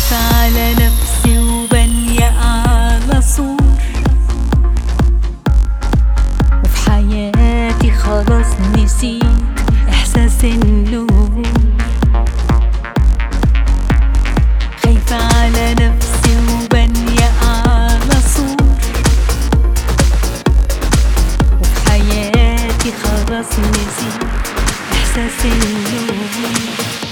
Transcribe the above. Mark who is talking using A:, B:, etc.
A: خايفة على نفسي وبنية على سور وفي حياتي خلاص نسيت إحساس النور خايفة على نفسي وبنية على سور وفي حياتي خلاص نسيت إحساس النور